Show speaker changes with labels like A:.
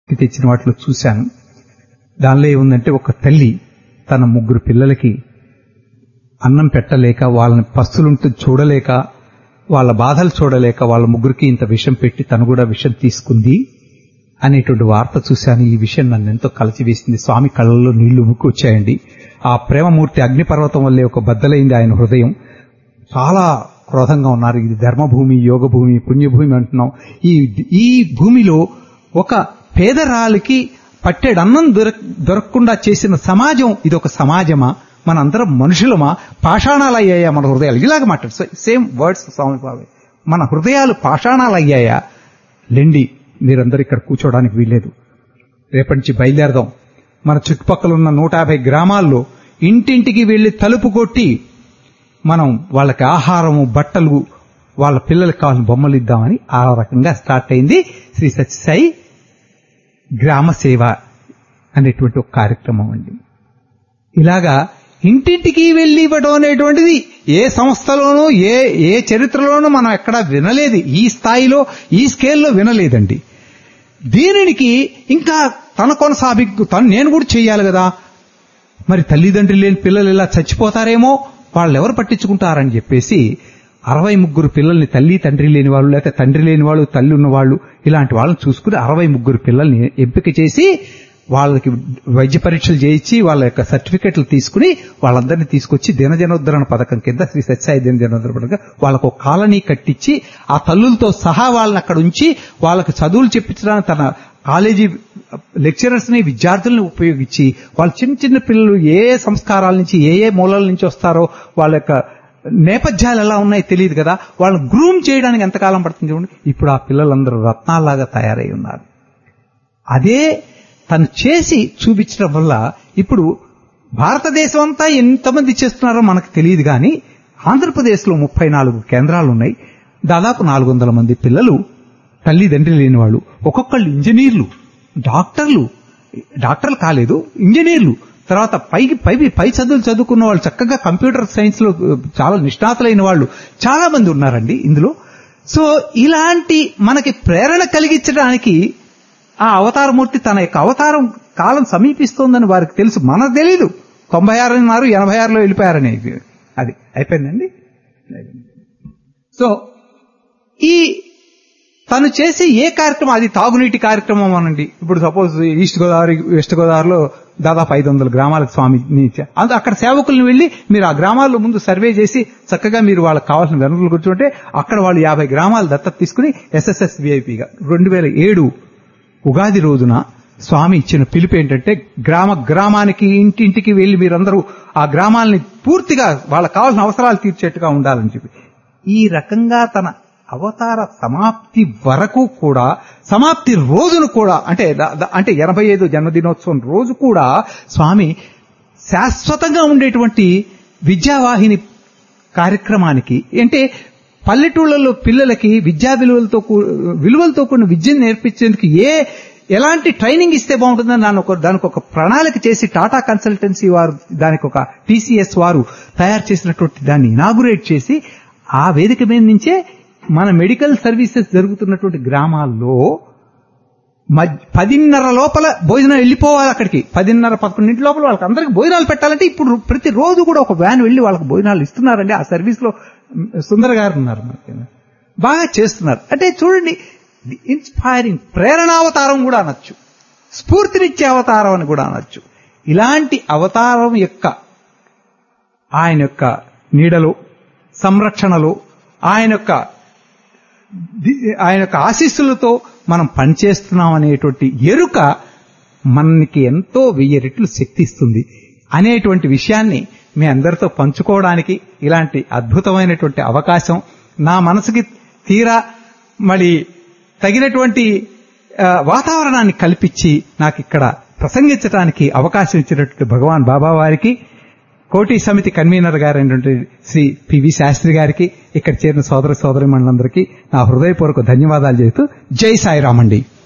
A: తెచ్చిన వాటిలో చూశాను దానిలో ఏముందంటే ఒక తల్లి తన ముగ్గురు పిల్లలకి అన్నం పెట్టలేక వాళ్ళని పస్తులుంటూ చూడలేక వాళ్ళ బాధలు చూడలేక వాళ్ళ ముగ్గురికి ఇంత విషం పెట్టి తను కూడా విషం తీసుకుంది అనేటువంటి వార్త చూశాను ఈ విషయం నన్ను ఎంతో కలిచివేసింది స్వామి కళ్ళల్లో నీళ్లు వచ్చాయండి ఆ ప్రేమమూర్తి అగ్నిపర్వతం వల్లే ఒక బద్దలైంది ఆయన హృదయం చాలా క్రోధంగా ఉన్నారు ఇది ధర్మభూమి యోగ భూమి పుణ్యభూమి అంటున్నాం ఈ ఈ భూమిలో ఒక పేదరాలికి పట్టెడు అన్నం దొరక దొరకకుండా చేసిన సమాజం ఇది ఒక సమాజమా మనందరం మనుషులమా పాషాణాలు అయ్యాయా మన హృదయాలు ఇలాగ మాట్లాడు సేమ్ వర్డ్స్ స్వామి బాబాయ్ మన హృదయాలు పాషాణాలు అయ్యాయా లెండి మీరందరూ ఇక్కడ కూర్చోవడానికి వీల్లేదు రేపటి నుంచి బయలుదేరదాం మన చుట్టుపక్కల ఉన్న నూట యాభై గ్రామాల్లో ఇంటింటికి వెళ్లి తలుపు కొట్టి మనం వాళ్ళకి ఆహారము బట్టలు వాళ్ళ పిల్లలకి కావాలని బొమ్మలు ఇద్దామని ఆ రకంగా స్టార్ట్ అయింది శ్రీ సత్యసాయి గ్రామ సేవ అనేటువంటి ఒక కార్యక్రమం అండి ఇలాగా ఇంటింటికి వెళ్లి ఇవ్వడం అనేటువంటిది ఏ సంస్థలోనూ ఏ ఏ చరిత్రలోనూ మనం ఎక్కడా వినలేదు ఈ స్థాయిలో ఈ స్కేల్లో వినలేదండి దీనికి ఇంకా తన కొనసాగింపు తను నేను కూడా చేయాలి కదా మరి తల్లిదండ్రులు లేని పిల్లలు ఇలా చచ్చిపోతారేమో వాళ్ళు ఎవరు పట్టించుకుంటారని చెప్పేసి అరవై ముగ్గురు పిల్లల్ని తల్లి తండ్రి లేని వాళ్ళు లేకపోతే తండ్రి లేని వాళ్ళు తల్లి ఉన్న వాళ్ళు ఇలాంటి వాళ్ళని చూసుకుని అరవై ముగ్గురు పిల్లల్ని ఎంపిక చేసి వాళ్ళకి వైద్య పరీక్షలు చేయించి వాళ్ళ యొక్క సర్టిఫికెట్లు తీసుకుని వాళ్ళందరినీ తీసుకొచ్చి దినజనోద్ధరణ పథకం కింద శ్రీ సత్యాయి దినజనోద్ధరణ పథకం వాళ్ళకు ఒక కాలనీ కట్టించి ఆ తల్లులతో సహా వాళ్ళని అక్కడ ఉంచి వాళ్ళకి చదువులు చెప్పించడానికి తన కాలేజీ లెక్చరర్స్ ని విద్యార్థుల్ని ఉపయోగించి వాళ్ళ చిన్న చిన్న పిల్లలు ఏ ఏ సంస్కారాల నుంచి ఏ ఏ మూలాల నుంచి వస్తారో వాళ్ళ యొక్క నేపథ్యాలు ఎలా ఉన్నాయో తెలియదు కదా వాళ్ళని గ్రూమ్ చేయడానికి ఎంతకాలం పడుతుంది చూడండి ఇప్పుడు ఆ పిల్లలందరూ రత్నాల్లాగా తయారై ఉన్నారు అదే తను చేసి చూపించడం వల్ల ఇప్పుడు భారతదేశం అంతా ఎంతమంది చేస్తున్నారో మనకు తెలియదు కానీ ఆంధ్రప్రదేశ్లో ముప్పై నాలుగు కేంద్రాలు ఉన్నాయి దాదాపు నాలుగు వందల మంది పిల్లలు తల్లిదండ్రి లేని వాళ్ళు ఒక్కొక్కళ్ళు ఇంజనీర్లు డాక్టర్లు డాక్టర్లు కాలేదు ఇంజనీర్లు తర్వాత పైకి పై పై చదువులు చదువుకున్న వాళ్ళు చక్కగా కంప్యూటర్ సైన్స్ లో చాలా నిష్ణాతులైన వాళ్ళు చాలా మంది ఉన్నారండి ఇందులో సో ఇలాంటి మనకి ప్రేరణ కలిగించడానికి ఆ అవతారమూర్తి తన యొక్క అవతారం కాలం సమీపిస్తోందని వారికి తెలుసు మనకు తెలీదు తొంభై ఆరు అన్నారు ఎనభై ఆరులో వెళ్ళిపోయారని అది అయిపోయిందండి సో ఈ తను చేసే ఏ కార్యక్రమం అది తాగునీటి కార్యక్రమం అనండి ఇప్పుడు సపోజ్ ఈస్ట్ గోదావరి వెస్ట్ గోదావరిలో దాదాపు ఐదు వందల గ్రామాలకు స్వామి అందు అక్కడ సేవకులను వెళ్లి మీరు ఆ గ్రామాల్లో ముందు సర్వే చేసి చక్కగా మీరు వాళ్ళకి కావాల్సిన వనరులు కూర్చుంటే అక్కడ వాళ్ళు యాభై గ్రామాలు దత్తత తీసుకుని ఎస్ఎస్ఎస్ విఐపిగా రెండు వేల ఏడు ఉగాది రోజున స్వామి ఇచ్చిన పిలుపు ఏంటంటే గ్రామ గ్రామానికి ఇంటింటికి వెళ్లి మీరందరూ ఆ గ్రామాలని పూర్తిగా వాళ్ళకి కావాల్సిన అవసరాలు తీర్చేట్టుగా ఉండాలని చెప్పి ఈ రకంగా తన అవతార సమాప్తి వరకు కూడా సమాప్తి రోజును కూడా అంటే అంటే ఎనభై ఐదు జన్మదినోత్సవం రోజు కూడా స్వామి శాశ్వతంగా ఉండేటువంటి విద్యావాహిని కార్యక్రమానికి అంటే పల్లెటూళ్ళలో పిల్లలకి విద్యా విలువలతో విలువలతో కూడిన విద్యను నేర్పించేందుకు ఏ ఎలాంటి ట్రైనింగ్ ఇస్తే బాగుంటుందని దాని ఒక దానికి ఒక ప్రణాళిక చేసి టాటా కన్సల్టెన్సీ వారు దానికి ఒక టీసీఎస్ వారు తయారు చేసినటువంటి దాన్ని ఇనాగురేట్ చేసి ఆ వేదిక మీద నుంచే మన మెడికల్ సర్వీసెస్ జరుగుతున్నటువంటి గ్రామాల్లో పదిన్నర లోపల భోజనం వెళ్ళిపోవాలి అక్కడికి పదిన్నర పదకొండింటి లోపల వాళ్ళకి అందరికి భోజనాలు పెట్టాలంటే ఇప్పుడు ప్రతి రోజు కూడా ఒక వ్యాన్ వెళ్ళి వాళ్ళకి భోజనాలు ఇస్తున్నారండి ఆ సర్వీస్ లో సుందర గారు ఉన్నారు మనకి బాగా చేస్తున్నారు అంటే చూడండి ది ఇన్స్పైరింగ్ ప్రేరణావతారం కూడా అనొచ్చు స్ఫూర్తినిచ్చే అవతారం అని కూడా అనొచ్చు ఇలాంటి అవతారం యొక్క ఆయన యొక్క నీడలో సంరక్షణలో ఆయన యొక్క ఆయన యొక్క ఆశీస్సులతో మనం పనిచేస్తున్నాం అనేటువంటి ఎరుక మనకి ఎంతో వెయ్యి రెట్లు శక్తి ఇస్తుంది అనేటువంటి విషయాన్ని మీ అందరితో పంచుకోవడానికి ఇలాంటి అద్భుతమైనటువంటి అవకాశం నా మనసుకి తీరా మరి తగినటువంటి వాతావరణాన్ని కల్పించి నాకు ఇక్కడ ప్రసంగించడానికి అవకాశం ఇచ్చినటువంటి భగవాన్ బాబా వారికి కోటి సమితి కన్వీనర్ గారైనటువంటి శ్రీ పివి శాస్త్రి గారికి ఇక్కడ చేరిన సోదర సోదరి మండలందరికీ నా హృదయపూర్వక ధన్యవాదాలు చేస్తూ జై సాయిరామండి